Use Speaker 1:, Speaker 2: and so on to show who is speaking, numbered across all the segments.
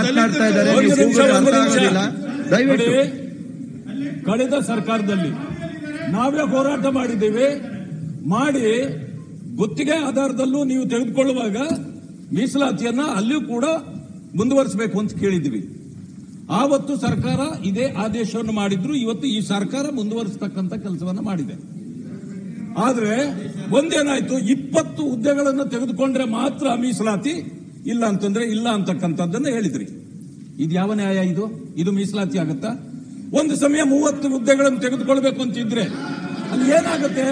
Speaker 1: ಮಾತನಾಡ್ತಾ ಇದ್ದಾರೆ
Speaker 2: ಒಂದು
Speaker 1: ನೀವು
Speaker 2: ನಿಮಿಷ,
Speaker 1: ಕೂಗೋದು
Speaker 2: ಒಂದು
Speaker 1: ಅರ್ಥ
Speaker 2: ನಿಮಿಷ.
Speaker 1: ಆಗೋದಿಲ್ಲ ದಯವಿಟ್ಟು
Speaker 2: ನೋಡಿ, ಕಳೆದ ಸರ್ಕಾರದಲ್ಲಿ ನಾವೇ ಹೋರಾಟ ಮಾಡಿದ್ದೇವೆ ಮಾಡಿ ಗುತ್ತಿಗೆ ಆಧಾರದಲ್ಲೂ ನೀವು ತೆಗೆದುಕೊಳ್ಳುವಾಗ ಮೀಸಲಾತಿಯನ್ನ ಅಲ್ಲಿಯೂ ಕೂಡ ಮುಂದುವರಿಸಬೇಕು ಅಂತ ಕೇಳಿದ್ವಿ ಆವತ್ತು ಸರ್ಕಾರ ಇದೇ ಆದೇಶವನ್ನು ಮಾಡಿದ್ರು ಇವತ್ತು ಈ ಸರ್ಕಾರ ಮುಂದುವರಿಸತಕ್ಕಂತ ಕೆಲಸವನ್ನ ಮಾಡಿದೆ ಆದ್ರೆ ಒಂದೇನಾಯ್ತು ಇಪ್ಪತ್ತು ಹುದ್ದೆಗಳನ್ನು ತೆಗೆದುಕೊಂಡ್ರೆ ಮಾತ್ರ ಮೀಸಲಾತಿ ಇಲ್ಲ ಅಂತಂದ್ರೆ ಇಲ್ಲ ಅಂತಕ್ಕಂಥದ್ದನ್ನ ಹೇಳಿದ್ರಿ ಇದು ಯಾವ ನ್ಯಾಯ ಇದು ಇದು ಮೀಸಲಾತಿ ಆಗುತ್ತಾ ಒಂದು ಸಮಯ ಮೂವತ್ತು ಹುದ್ದೆಗಳನ್ನು ತೆಗೆದುಕೊಳ್ಬೇಕು ಅಂತಿದ್ರೆ ಅಲ್ಲಿ ಏನಾಗುತ್ತೆ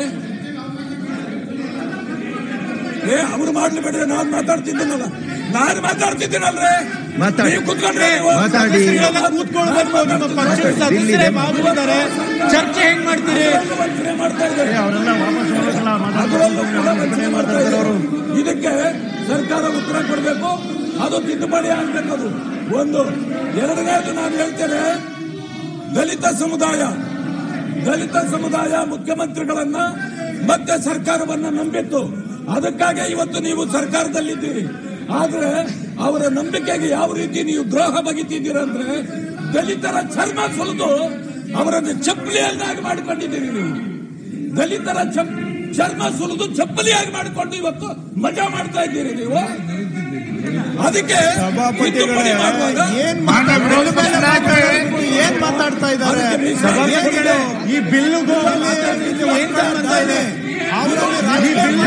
Speaker 2: ಏ ಅವ್ರು ಮಾಡ್ಲಿ ಬಿಡ್ರಿ ನಾನು ಮಾತಾಡ್ತಿದ್ದೀನಲ್ಲ ನಾನು ಮಾತಾಡ್ತಿದ್ದೀನಲ್ರೇ
Speaker 1: ಮಾತಾಡಿ.
Speaker 2: ನೀವು ಕುತ್ಕೊಂಡ್ರೆ ನೀವು.
Speaker 1: ಮಾತಾಡಿ.
Speaker 2: ನಾನು ಕೂತ್ಕೊಳ್ಬೇಕು,
Speaker 3: ನಿಮ್ಮ ಪಕ್ಷದ
Speaker 2: ಮಾತಾಡ್ತೀನಿ.
Speaker 3: ಸದಸ್ಯರೇ ಮಾತಾಡ್ತಾರೆ ಚರ್ಚೆ ಹೆಂಗ್ ಮಾಡ್ತೀರಿ
Speaker 2: ವಂಚನೆ ಮಾಡ್ತಾ ಇದ್ದಾರೆ
Speaker 3: ಅವರೆಲ್ಲ ವಾಪಸ್ ಹೋಗಲ್ಲ
Speaker 2: ಅದರಲ್ಲೂ ಕೂಡ ವಂಚನೆ ಮಾಡ್ತಾ ಇದ್ದಾರೆ. ಇದಕ್ಕೆ ಸರ್ಕಾರ ಉತ್ತರ ಕೊಡಬೇಕು ಅದು ತಿದ್ದುಪಡಿ ಆಗ್ಬೇಕು ಅದು ಒಂದು ಎರಡನೇದು ನಾನು ಹೇಳ್ತೇನೆ ದಲಿತ ಸಮುದಾಯ ದಲಿತ ಸಮುದಾಯ ಮುಖ್ಯಮಂತ್ರಿಗಳನ್ನ ಮತ್ತೆ ಸರ್ಕಾರವನ್ನ ನಂಬಿತ್ತು ಅದಕ್ಕಾಗಿ ಇವತ್ತು ನೀವು ಸರ್ಕಾರದಲ್ಲಿದ್ದೀರಿ ಆದ್ರೆ ಅವರ ನಂಬಿಕೆಗೆ ಯಾವ ರೀತಿ ನೀವು ದ್ರೋಹ ಬಗೆತಿದ್ದೀರ ಅಂದ್ರೆ ದಲಿತರ ಚರ್ಮ ಸುಲಿದು ಅವರನ್ನು ಚಪ್ಪಲಿಯನ್ನಾಗಿ ಮಾಡಿಕೊಂಡಿದ್ದೀರಿ ನೀವು ದಲಿತರ ಚಪ್- ಚರ್ಮ ಸುಲಿದು ಚಪ್ಪಲಿಯಾಗಿ ಮಾಡಿಕೊಂಡು ಇವತ್ತು ಮಜಾ ಮಾಡ್ತಾ ಇದ್ದೀರಿ ನೀವು ಅದಕ್ಕೆ ತಿದ್ದುಪಡಿ ಮಾಡುವಾಗ
Speaker 3: ಏನ್ ಮಾತಾಡ್ತಾ ಏನ್ ಮಾತಾಡ್ತಾ ಇದ್ದಾರೆ
Speaker 2: ಸಭಾಪತಿಗಳೇ,
Speaker 3: ಈ ಬಿಲ್லுಗೂ ಏನ್ ಸಂಬಂಧ ಇದೆ ಅವರಲ್ಲಿ ಈ ಬಿಲ್ಲು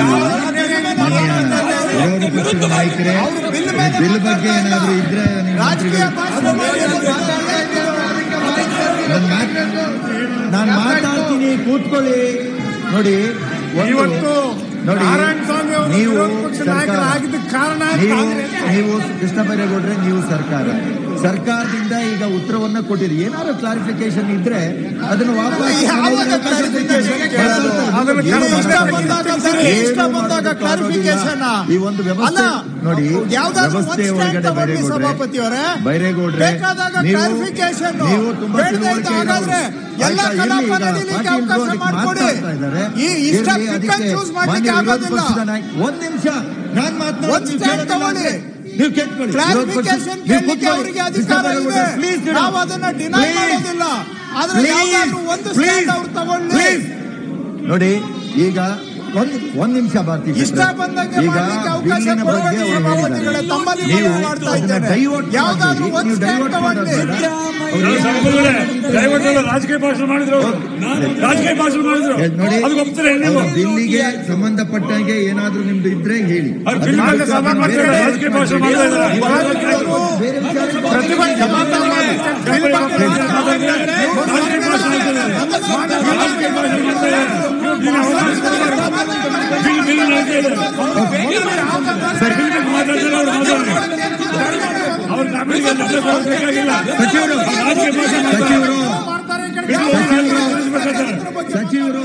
Speaker 1: ವಿರೋಧ ಪಕ್ಷದ ನಾಯಕರೇ
Speaker 3: ಅವ್ರು ಬಿಲ್ ಮೇಲೆ
Speaker 1: ಬಿಲ್ ಬಗ್ಗೆ ಏನಾದ್ರು ಇದ್ರೆ ನೀವು
Speaker 3: ರಾಜಕೀಯ
Speaker 1: ಮಂತ್ರಿಗಳು-
Speaker 3: ಭಾಷಣ
Speaker 1: ನಾನ್ ಮಾತ್- ನಾನ್ ಮಾತಾಡ್ತೀನಿ ಕೂತ್ಕೊಳ್ಳಿ ನೋಡಿ ಒಂದು-
Speaker 3: ಇವತ್ತು
Speaker 1: ನೋಡಿ
Speaker 3: ನಾರಾಯಣ ಸ್ವಾಮಿ ಅವರು
Speaker 1: ನೀವು
Speaker 3: ವಿರೋಧ ಪಕ್ಷ
Speaker 1: ಸರ್ಕಾರ-
Speaker 3: ನಾಯಕರಾಗಿದ್ದಕ್ಕೆ ಕಾರಣ
Speaker 1: ನೀವು
Speaker 3: ಕಾಂಗ್ರೆಸ್.
Speaker 1: ನೀವು ಕೃಷ್ಣ ಬೈರೇಗೌಡ್ರೆ ನೀವು ಸರ್ಕಾರ ಸರ್ಕಾರದಿಂದ ಈಗ ಉತ್ತರವನ್ನ ಕೊಟ್ಟಿರಿ ಏನಾದ್ರು ಕ್ಲಾರಿಫಿಕೇಶನ್ ಇದ್ರೆ ಅದನ್ನು ವಾಪಸ್
Speaker 3: ಯಾವಾಗ clarification ಕೇಳೋದು?
Speaker 1: ಅದನ್ನು
Speaker 3: ಏನು
Speaker 1: ಏನು
Speaker 3: ಇಷ್ಟ ಬಂದಾಗ ಸರಿ, ಇಷ್ಟ
Speaker 1: ಏನು
Speaker 3: ಬಂದಾಗ
Speaker 1: ಮಾಡೋದಕ್ಕೆ
Speaker 3: clarification ಆ?
Speaker 1: ಈ ಒಂದು ವ್ಯವಸ್ಥೆ
Speaker 3: ಅಲ್ಲ,
Speaker 1: ನೋಡಿ
Speaker 3: ಯಾವ್ದಾದ್ರು
Speaker 1: ವ್ಯವಸ್ಥೆ
Speaker 3: ಒಂದು stand
Speaker 1: ಒಳಗಡೆ
Speaker 3: ತಗೊಳ್ಳಿ
Speaker 1: ಬೈರೇಗೌಡ್ರೆ
Speaker 3: ಸಭಾಪತಿಯವರೇ.
Speaker 1: ಬೈರೇಗೌಡ್ರೆ
Speaker 3: ಬೇಕಾದಾಗ
Speaker 1: ನೀವು
Speaker 3: clarification.
Speaker 1: ನೀವು ತುಂಬಾ
Speaker 3: ಬೇಡದೇ
Speaker 1: ತಿಳುವಳಿಕೆ
Speaker 3: ಇದ್ದ ಹಾಗಾದ್ರೆ
Speaker 1: ಇರೋರು.
Speaker 3: ಎಲ್ಲ
Speaker 1: ಆಯ್ತಾ?
Speaker 3: ಕಲಾಪ
Speaker 1: ಇರ್ಲಿ ಈಗ
Speaker 3: ನಡೀಲಿಕ್ಕೆ
Speaker 1: ಪಾಟೀಲ್
Speaker 3: ಅವಕಾಶ
Speaker 1: ಅದಕ್ಕೆ
Speaker 3: ಮಾಡ್ಕೊಡಿ.
Speaker 1: ಮಾತಾಡ್ತಾ ಇದ್ದಾರೆ.
Speaker 3: ಈ ಇಷ್ಟ
Speaker 1: ಇರ್ಲಿ,
Speaker 3: pick and
Speaker 1: ಅದಕ್ಕೆ
Speaker 3: choose ಮಾಡ್ಲಿಕ್ಕೆ
Speaker 1: ಮಾನ್ಯ ವಿರೋಧ
Speaker 3: ಆಗೋದಿಲ್ಲ.
Speaker 1: ಪಕ್ಷದ ನಾಯಕ- ಒಂದ್ ನಿಮಿಷ ನಾನ್ ಮಾತನಾಡೋದು
Speaker 3: ಒಂದ್
Speaker 1: ನೀವು
Speaker 3: stand
Speaker 1: ಕೇಳೋದಿಲ್ಲ
Speaker 3: ತಗೊಳ್ಳಿ.
Speaker 1: ಅಂದ್ರೆ ನೀವು ಕೇಳ್ಕೊಳ್ಳಿ
Speaker 3: ಕ್ಲಾರಿಫಿಕೇಶನ್ ಕೇಳಲಿಕ್ಕೆ ಅವರಿಗೆ ಅಧಿಕಾರ ಇದೆ ನಾವು ಅದನ್ನ ಡಿನೈ ಮಾಡೋದಿಲ್ಲ ಆದ್ರೆ ಯಾವ್ದಾದ್ರು ಒಂದು ಸ್ಟ್ಯಾಂಡ್ ಅವ್ರು ತಗೊಳ್ಳಿ
Speaker 1: ನೋಡಿ ಈಗ ಒಂದ್ ಒಂದ್ ನಿಮಿಷ ಭಾರತಿ
Speaker 3: ಇಷ್ಟ ಬಂದಂಗೆ ಮಾಡ್ಲಿಕ್ಕೆ ಅವಕಾಶ
Speaker 1: ಬಿಲ್ಲಿನ ಬಗ್ಗೆ
Speaker 3: ಕೊಡಬೇಡಿ
Speaker 1: ಅವರು
Speaker 3: ಸಭಾಪತಿಗಳೇ.
Speaker 1: ಹೇಳಿದ್ದಾರೆ.
Speaker 3: ತಮ್ಮಲ್ಲಿ
Speaker 1: ನೀವು
Speaker 3: ಮಾತಾಡ್ತಾ
Speaker 1: ಅದನ್ನ
Speaker 3: ಇದ್ದೇನೆ.
Speaker 1: ಡೈವರ್ಟ್
Speaker 3: ಯಾವ್ದಾದ್ರು
Speaker 1: ಮಾಡಬೇಡಿ.
Speaker 3: ಒಂದು
Speaker 1: ನೀವು
Speaker 3: stand
Speaker 1: ಡೈವರ್ಟ್
Speaker 3: ತಗೊಳ್ಳಿ.
Speaker 1: ಮಾಡೋದು ಬೇಡ.
Speaker 4: ಸಭಾಪತಿಗಳೇ, ದಯವಿಟ್ಟು ಎಲ್ಲ ರಾಜಕೀಯ ಭಾಷಣ ಮಾಡಿದ್ರು ಅವರು. ರಾಜಕೀಯ ಭಾಷಣ ಮಾಡಿದ್ರು
Speaker 1: ಏ, ನೋಡಿ
Speaker 4: ಅದಕ್ಕೆ ಒಪ್ತೀರಾ ನೀವು
Speaker 1: ಅವ್ರ ಬಿಲ್ಲಿಗೆ ಸಂಬಂಧಪಟ್ಟಾಗೆ ಏನಾದ್ರೂ ನಿಮ್ದು ಇದ್ರೆ ಹೇಳಿ
Speaker 4: ಅವ್ರು ಬಿಲ್ ಬಗ್ಗೆ ಸಭಾ ಮಾಡ್ತಾರೆ ರಾಜಕೀಯ ಭಾಷಣ ಮಾಡ್ತಾ ಇದ್ದಾರೆ
Speaker 1: ಬೇರೆ ವಿಚಾರ
Speaker 3: ಪ್ರತಿಪಕ್ಷ ಮಾತಾಡಿ. ಬಿಲ್ ಬಗ್ಗೆ ಮಾತಾಡಿ.
Speaker 4: ರಾಜಕೀಯ ಭಾಷಣ ಮಾಡ್ತಾರೆ. ರಾಜಕೀಯ ಭಾಷಣ ಮಾಡ್ತಾ ಇದ್ದಾರೆ. ಬಿಲ್ ಬಿಲ್ ಬಿಲ್ ನಡೀತಾ ಇದೆ. ಬಿಲ್ ಬಗ್ಗೆ ಮಾತಾಡ್ತಾರೆ ಅವ್ರು ಮಾತಾಡ್ತಾರೆ. ಅವ್ರ ಕಾಮಿಡಿಗೆ ಲಕ್ಷ ಕೊಡಬೇಕಾಗಿಲ್ಲ
Speaker 1: ಸಚಿವರು
Speaker 4: ರಾಜಕೀಯ ಭಾಷಣ ಮಾಡ್ತಾರೆ
Speaker 1: ಸಚಿವರು
Speaker 4: ಬಿಲ್ ತಿಳಿಸ್ಬೇಕಾಗ್ತದೆ.
Speaker 1: ಸಚಿವರು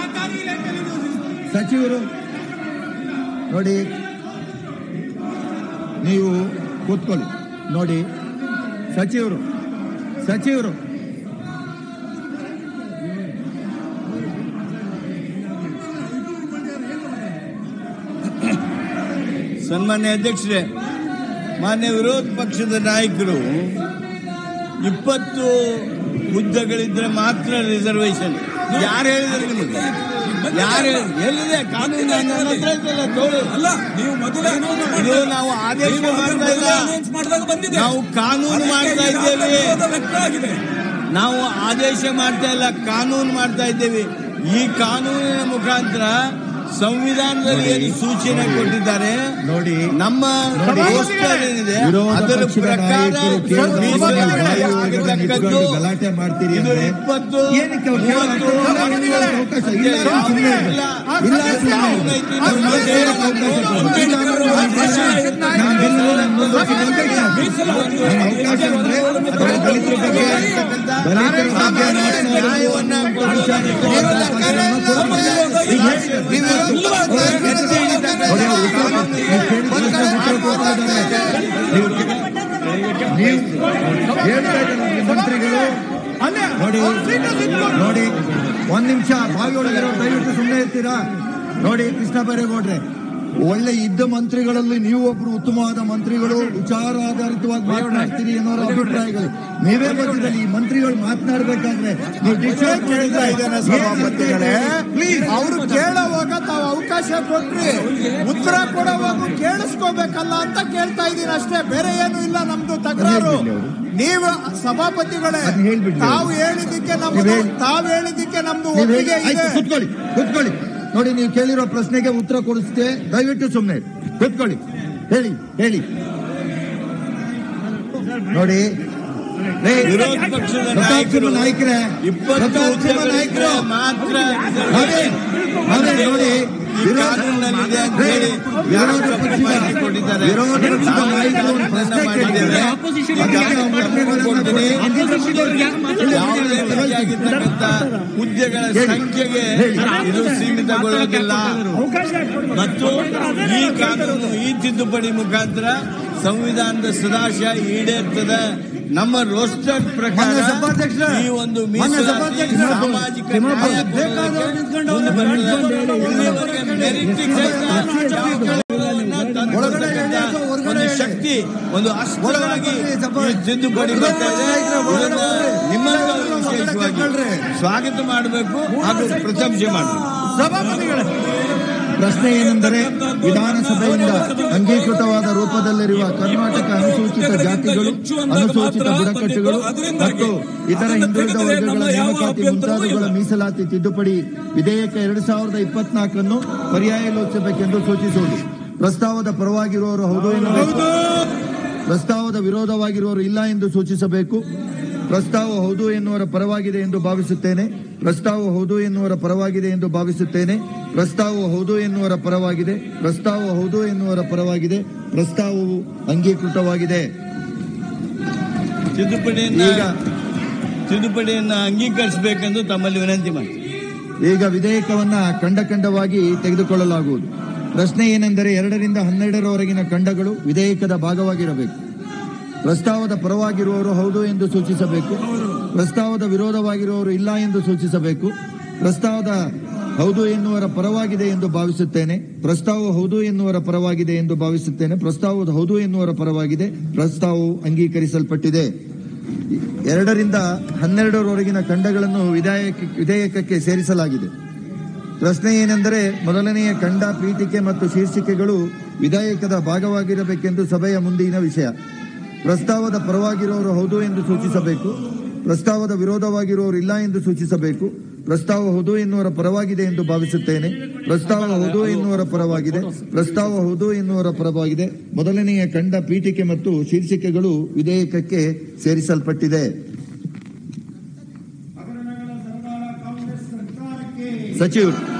Speaker 1: ಸಚಿವರು ನೋಡಿ ನೀವು ಕೂತ್ಕೊಳ್ಳಿ ನೋಡಿ ಸಚಿವರು ಸಚಿವರು
Speaker 5: ಸನ್ಮಾನ್ಯ ಅಧ್ಯಕ್ಷರೇ ಮಾನ್ಯ ವಿರೋಧ ಪಕ್ಷದ ನಾಯಕರು ಇಪ್ಪತ್ತು ಹುದ್ದೆಗಳಿದ್ರೆ ಮಾತ್ರ ರಿಸರ್ವೇಶನ್ ಯಾರು ಹೇಳಿದ್ರು ನಿಮಗೆ ಯಾರು ಹೇಳಿದ್ರು? ಎಲ್ಲಿದೆ ಕಾನೂನು ನನ್ನ ಹತ್ರ ಇದೆಯಲ್ಲ, ತಗೊಳ್ಳಿ.
Speaker 2: ಅಲ್ಲ ನೀವು ಮೊದಲೇ announce
Speaker 5: ಇದು
Speaker 2: ಮಾಡಿದ್ರೆ-
Speaker 5: ನಾವು ಆದೇಶ
Speaker 2: ನೀವು
Speaker 5: ಮಾಡ್ತಾ
Speaker 2: ಮೊದಲೇ
Speaker 5: ಇಲ್ಲ
Speaker 2: announce ಮಾಡಿದಾಗ ಬಂದಿದೆ
Speaker 5: ನಾವು ಕಾನೂನು
Speaker 2: ಅದಕ್ಕೆ
Speaker 5: ಮಾಡ್ತಾ
Speaker 2: ಈಗಾಗಲೇ
Speaker 5: ಇದ್ದೇವೆ
Speaker 2: ವಿರೋಧ ವ್ಯಕ್ತ ಆಗಿದೆ
Speaker 5: ನಾವು ಆದೇಶ ಮಾಡ್ತಾ ಇಲ್ಲ ಕಾನೂನು ಮಾಡ್ತಾ ಇದ್ದೇವೆ ಈ ಕಾನೂನಿನ ಮುಖಾಂತರ ಸಂವಿಧಾನದಲ್ಲಿ ಏನು ಸೂಚನೆ ಕೊಟ್ಟಿದ್ದಾರೆ
Speaker 1: ನೋಡಿ
Speaker 5: ನಮ್ಮ
Speaker 1: ನೋಡಿ.
Speaker 5: ಪೋಸ್ಟರ್ ಏನಿದೆ
Speaker 1: ವಿರೋಧ
Speaker 5: ಅದರ
Speaker 1: ಪಕ್ಷದ
Speaker 5: ಪ್ರಕಾರ
Speaker 1: ನಾಯಕರು ಕೇಳುವ
Speaker 5: ಮೀಸಲಾತಿ
Speaker 1: ಬಾಯಿ ಒಳಗಡೆ
Speaker 5: ಆಗಿರ್ತಕ್ಕದ್ದು
Speaker 1: ನಿಂತ್ಕೊಂಡು ಗಲಾಟೆ ಮಾಡ್ತೀರಿ
Speaker 5: ಇದು
Speaker 1: ಅಂದ್ರೆ
Speaker 5: ಇಪ್ಪತ್ತು
Speaker 1: ಏನಕ್ಕೆ ಅವ್ರು
Speaker 5: ಮೂವತ್ತು
Speaker 1: ಕೇಳೋಕೆ ಅವಕಾಶ ಇಲ್ಲ ಅಂದ್ರೆ ಸುಮ್ನೆ ಇರ್ಬೇಕು.
Speaker 5: ಇಲ್ಲ.
Speaker 1: ಇಲ್ಲ ಅಂದ್ರೆ ಸುಮ್ನೆ
Speaker 5: ಕಾನೂನು
Speaker 1: ಇರ್ಬೇಕು.
Speaker 5: ಐತಿ.
Speaker 1: ಅವ್ರು ಮಾತಾಡೋಕೆ ಅವಕಾಶ ಕೊಡಿ. ಇಲ್ಲ ಅಂದ್ರೆ ನಾವು ಇದ್ದೇವೆ. ನಮ್ಮ ಬಿಲ್ಲು ನಮ್ಮ ಮುಂದಕ್ಕೆ ಬಂದಿಲ್ಲ. ನಮ್ಮ ಅವಕಾಶ ಅಂದ್ರೆ ಅಥವಾ ದಲಿತರ ಬಗ್ಗೆ ದಲಿತರ ಬಗ್ಗೆ
Speaker 5: ನ್ಯಾಯವನ್ನ
Speaker 1: ಮಾತನಾಡುವ ಅಂಶ ಅವಕಾಶವನ್ನು ಕೊಡಬೇಕು. ಈಗ ಹೇಳ್ತಾರೆ. ನೋಡಿ, ಅವ್ರು ಉತ್ತರ ಕೊಡ್ತಾರೆ. ನೀವು ಕೇಳಿದ ಪ್ರಶ್ನೆಗೆ ಉತ್ತರ ಕೊಡ್ತಾ ಇದ್ದಾರೆ. ನೀವು ನೀವು ಹೇಳ್ತಾ ಇದ್ದಾರೆ ಮಂತ್ರಿಗಳು ನೋಡಿ ನೋಡಿ ಒಂದ್ ನಿಮಿಷ ಬಾವಿಯೊಳಗಿರೋ ದಯವಿಟ್ಟು ಸುಮ್ಮನೆ ಇರ್ತೀರಾ ನೋಡಿ ಕೃಷ್ಣ ಬೈರೇಗೌಡ್ರೆ ಒಳ್ಳೆ ಇದ್ದ ಮಂತ್ರಿಗಳಲ್ಲಿ ನೀವು ಒಬ್ರು ಉತ್ತಮವಾದ ಮಂತ್ರಿಗಳು ವಿಚಾರ ಆಧಾರಿತವಾಗಿ ಮಾತನಾಡ್ತೀರಿ ಅನ್ನೋರ ಅಭಿಪ್ರಾಯಗಳು ನೀವೇ ಮಧ್ಯದಲ್ಲಿ ಈ ಮಂತ್ರಿಗಳು ಮಾತನಾಡಬೇಕಾದ್ರೆ ನೀವು ಡಿಸೈಡ್
Speaker 3: ಕೇಳ್ತಾ ಇದ್ದೇನೆ ಸಭಾಪತಿಗಳೇ
Speaker 1: ಪ್ಲೀಸ್
Speaker 3: ಅವರು ಕೇಳೋವಾಗ ತಾವು ಅವಕಾಶ ಕೊಟ್ರಿ ಉತ್ತರ ಕೊಡೋವಾಗ ಕೇಳಿಸ್ಕೋಬೇಕಲ್ಲ ಅಂತ ಕೇಳ್ತಾ ಇದ್ದೀನಿ ಅಷ್ಟೇ ಬೇರೆ ಏನು ಇಲ್ಲ ನಮ್ದು ತಕರಾರು
Speaker 1: ಹೇಳ್ಬಿಡ್ಲಿ ಅವ್ರು.
Speaker 3: ನೀವು ಸಭಾಪತಿಗಳೇ
Speaker 1: ಅದ್ನ ಹೇಳ್ಬಿಡ್ಲಿ ಅವ್ರು.
Speaker 3: ತಾವು ಹೇಳಿದ್ದಕ್ಕೆ ನಮ್ದು
Speaker 1: ನೀವ್ ಹೇಳಿ.
Speaker 3: ತಾವು ಹೇಳಿದ್ದಕ್ಕೆ ನಮ್ದು
Speaker 1: ನೀವು ಹೇಳಿ
Speaker 3: ಒಪ್ಪಿಗೆ
Speaker 1: ಆಯ್ತು
Speaker 3: ಇದೆ
Speaker 1: ಕೂತ್ಕೊಳ್ಳಿ ಕೂತ್ಕೊಳ್ಳಿ ನೋಡಿ ನೀವು ಕೇಳಿರೋ ಪ್ರಶ್ನೆಗೆ ಉತ್ತರ ಕೊಡಿಸ್ತೆ ದಯವಿಟ್ಟು ಸುಮ್ಮನೆ ಕೂತ್ಕೊಳ್ಳಿ ಹೇಳಿ ಹೇಳಿ ನೋಡಿ ರೇ,
Speaker 5: ವಿರೋಧ ಪಕ್ಷದ
Speaker 1: ಪ್ರತಾಪ್
Speaker 5: ನಾಯಕರು
Speaker 1: ಸಿಂಹ ನಾಯ್ಕರೇ
Speaker 5: ಇಪ್ಪತ್ತು
Speaker 1: ಪ್ರತಾಪ್ ಸಿಂಹ ನಾಯ್ಕರು
Speaker 5: ಹುದ್ದೆಗಳಿದ್ರೆ ಮಾತ್ರ
Speaker 1: ನಾವೇ ನಾವೇ ನೋಡಿ
Speaker 5: ಈ ಕಾನೂನಿನಲ್ಲಿದೆ ಅಂತ ಹೇಳಿ
Speaker 1: ವಿರೋಧ ಪಕ್ಷದ
Speaker 5: ಮಾಹಿತಿ ಕೊಟ್ಟಿದ್ದಾರೆ.
Speaker 1: ವಿರೋಧ ಪಕ್ಷದ ನಾಯಕರು ಒಂದು ಪ್ರಶ್ನೆ ಕೇಳಿದ್ದಾರೆ ಅದಕ್ಕೆ ನಾವು ಉತ್ತರಗಳನ್ನ ಕೊಡ್ತೀನಿ.
Speaker 5: ಯಾವುದೇ ರೀತಿಯಾಗಿರ್ತಕ್ಕಂಥ ಹುದ್ದೆಗಳ
Speaker 1: ಹೇಳಿ.
Speaker 5: ಸಂಖ್ಯೆಗೆ
Speaker 1: ಹೇಳಿ.
Speaker 5: ಇದು ಸೀಮಿತಗೊಳ್ಳೋದಿಲ್ಲ ಮತ್ತು ಈ ಕಾನೂನು ಈ ತಿದ್ದುಪಡಿ ಮುಖಾಂತರ ಸಂವಿಧಾನದ ಸದಾಶಯ ಈಡೇರ್ತದೆ ನಮ್ಮ ರೋಸ್ಟರ್ ಪ್ರಕಾರ
Speaker 1: ಮಾನ್ಯ ಸಭಾಧ್ಯಕ್ಷರೇ,
Speaker 5: ಈ ಒಂದು
Speaker 1: ಮಾನ್ಯ
Speaker 5: ಮೀಸಲಾತಿ
Speaker 1: ಸಭಾಧ್ಯಕ್ಷರೇ,
Speaker 5: ಸಾಮಾಜಿಕ
Speaker 1: ತಿಮ್ಮಪ್ಪ,
Speaker 5: ನ್ಯಾಯ
Speaker 1: ಬೇಕಾದವರು ನಿಂತ್ಕೊಂಡು
Speaker 5: ಮುಂದೆ
Speaker 1: ಹೋಗಿ
Speaker 5: ಬರ್ತದೆ.
Speaker 1: ನಿಂತ್ಕೊಂಡು ಹೋಗಿ.
Speaker 5: ಇಲ್ಲಿಯವರೆಗೆ ಮೆರಿಟ್
Speaker 1: ಒಳಗಡೆ ಹೇಳಿ ಅಥವಾ ಹೊರಗಡೆ
Speaker 5: ಒಂದು
Speaker 1: ಹೇಳಿ?
Speaker 5: ಶಕ್ತಿ ಒಂದು ಅಸ್ತ್ರವಾಗಿ
Speaker 1: ಒಳಗಡೆ ಬರ್ರಿ, ಸಭಾ-
Speaker 5: ಈ ತಿದ್ದುಪಡಿ ಬರ್ತಾ ಇದೆ
Speaker 1: ಒಳಗಡೆ
Speaker 5: ಇದನ್ನ
Speaker 1: ಬರ್ರಿ.
Speaker 5: ನಿಮ್ಮನ್ನು
Speaker 1: ಒಳಗಡೆ
Speaker 5: ವಿಶೇಷವಾಗಿ
Speaker 1: ಕರ್ಕೊಳ್ರಿ.
Speaker 5: ಸ್ವಾಗತ ಮಾಡಬೇಕು ಹಾಗೂ ಪ್ರಶಂಸೆ ಮಾಡಬೇಕು
Speaker 3: ಸಭಾಪತಿಗಳೇ
Speaker 1: ಪ್ರಶ್ನೆ ಏನೆಂದರೆ ವಿಧಾನಸಭೆಯಿಂದ ಅಂಗೀಕೃತವಾದ ರೂಪದಲ್ಲಿರುವ ಕರ್ನಾಟಕ ಅನುಸೂಚಿತ ಜಾತಿಗಳು ಅನುಸೂಚಿತ ಬುಡಕಟ್ಟುಗಳು ಮತ್ತು ಇತರ ಹಿಂದುಳಿದ ವರ್ಗಗಳ ನೇಮಕಾತಿ ಮುಂತಾದವುಗಳ ಮೀಸಲಾತಿ ತಿದ್ದುಪಡಿ ವಿಧೇಯಕ ಎರಡು ಸಾವಿರದ ಇಪ್ಪತ್ನಾಲ್ಕನ್ನು ಪರ್ಯಾಯ ಲೋಚಿಸಬೇಕೆಂದು ಸೂಚಿಸುವುದು ಪ್ರಸ್ತಾವದ ಪರವಾಗಿರುವವರು ಹೌದು ಎನ್ನಬೇಕು ಪ್ರಸ್ತಾವದ ವಿರೋಧವಾಗಿರುವವರು ಇಲ್ಲ ಎಂದು ಸೂಚಿಸಬೇಕು ಪ್ರಸ್ತಾವ ಹೌದು ಎನ್ನುವರ ಪರವಾಗಿದೆ ಎಂದು ಭಾವಿಸುತ್ತೇನೆ ಪ್ರಸ್ತಾವ ಹೌದು ಎನ್ನುವರ ಪರವಾಗಿದೆ ಎಂದು ಭಾವಿಸುತ್ತೇನೆ ಪ್ರಸ್ತಾವ ಹೌದು ಎನ್ನುವರ ಪರವಾಗಿದೆ ಪ್ರಸ್ತಾವ ಹೌದು ಎನ್ನುವರ ಪರವಾಗಿದೆ ಪ್ರಸ್ತಾವವು ಅಂಗೀಕೃತವಾಗಿದೆ
Speaker 5: ತಿದ್ದುಪಡಿಯನ್ನ
Speaker 1: ಈಗ
Speaker 5: ತಿದ್ದುಪಡಿಯನ್ನ ಅಂಗೀಕರಿಸಬೇಕೆಂದು ತಮ್ಮಲ್ಲಿ ವಿನಂತಿ ಮಾಡ್ತೀನಿ
Speaker 1: ಈಗ ವಿಧೇಯಕವನ್ನ ಖಂಡ ಖಂಡವಾಗಿ ತೆಗೆದುಕೊಳ್ಳಲಾಗುವುದು ಪ್ರಶ್ನೆ ಏನೆಂದರೆ ಎರಡರಿಂದ ಹನ್ನೆರಡರವರೆಗಿನ ಖಂಡಗಳು ವಿಧೇಯಕದ ಭಾಗವಾಗಿರಬೇಕು ಪ್ರಸ್ತಾವದ ಪರವಾಗಿರುವವರು ಹೌದು ಎಂದು ಸೂಚಿಸಬೇಕು ಪ್ರಸ್ತಾವದ ವಿರೋಧವಾಗಿರುವವರು ಇಲ್ಲ ಎಂದು ಸೂಚಿಸಬೇಕು ಪ್ರಸ್ತಾವದ ಹೌದು ಎನ್ನುವರ ಪರವಾಗಿದೆ ಎಂದು ಭಾವಿಸುತ್ತೇನೆ ಪ್ರಸ್ತಾವವು ಹೌದು ಎನ್ನುವರ ಪರವಾಗಿದೆ ಎಂದು ಭಾವಿಸುತ್ತೇನೆ ಪ್ರಸ್ತಾವದ ಹೌದು ಎನ್ನುವರ ಪರವಾಗಿದೆ ಪ್ರಸ್ತಾವವು ಅಂಗೀಕರಿಸಲ್ಪಟ್ಟಿದೆ ಎರಡರಿಂದ ಹನ್ನೆರಡರವರೆಗಿನ ಖಂಡಗಳನ್ನು ವಿಧಾಯಕ ವಿಧೇಯಕಕ್ಕೆ ಸೇರಿಸಲಾಗಿದೆ ಪ್ರಶ್ನೆ ಏನೆಂದರೆ ಮೊದಲನೆಯ ಖಂಡ ಪೀಠಿಕೆ ಮತ್ತು ಶೀರ್ಷಿಕೆಗಳು ವಿಧೇಯಕದ ಭಾಗವಾಗಿರಬೇಕೆಂದು ಸಭೆಯ ಮುಂದಿನ ವಿಷಯ ಪ್ರಸ್ತಾವದ ಪರವಾಗಿರುವವರು ಹೌದು ಎಂದು ಸೂಚಿಸಬೇಕು ಪ್ರಸ್ತಾವದ ವಿರೋಧವಾಗಿರುವವರು ಇಲ್ಲ ಎಂದು ಸೂಚಿಸಬೇಕು ಪ್ರಸ್ತಾವ ಹೌದು ಎನ್ನುವರ ಪರವಾಗಿದೆ ಎಂದು ಭಾವಿಸುತ್ತೇನೆ ಪ್ರಸ್ತಾವ ಹೌದು ಎನ್ನುವರ ಪರವಾಗಿದೆ ಪ್ರಸ್ತಾವ ಹೌದು ಎನ್ನುವರ ಪರವಾಗಿದೆ ಮೊದಲನೆಯ ಖಂಡ ಪೀಠಿಕೆ ಮತ್ತು ಶೀರ್ಷಿಕೆಗಳು ವಿಧೇಯಕಕ್ಕೆ ಸೇರಿಸಲ್ಪಟ್ಟಿದೆ ಸಚಿವರು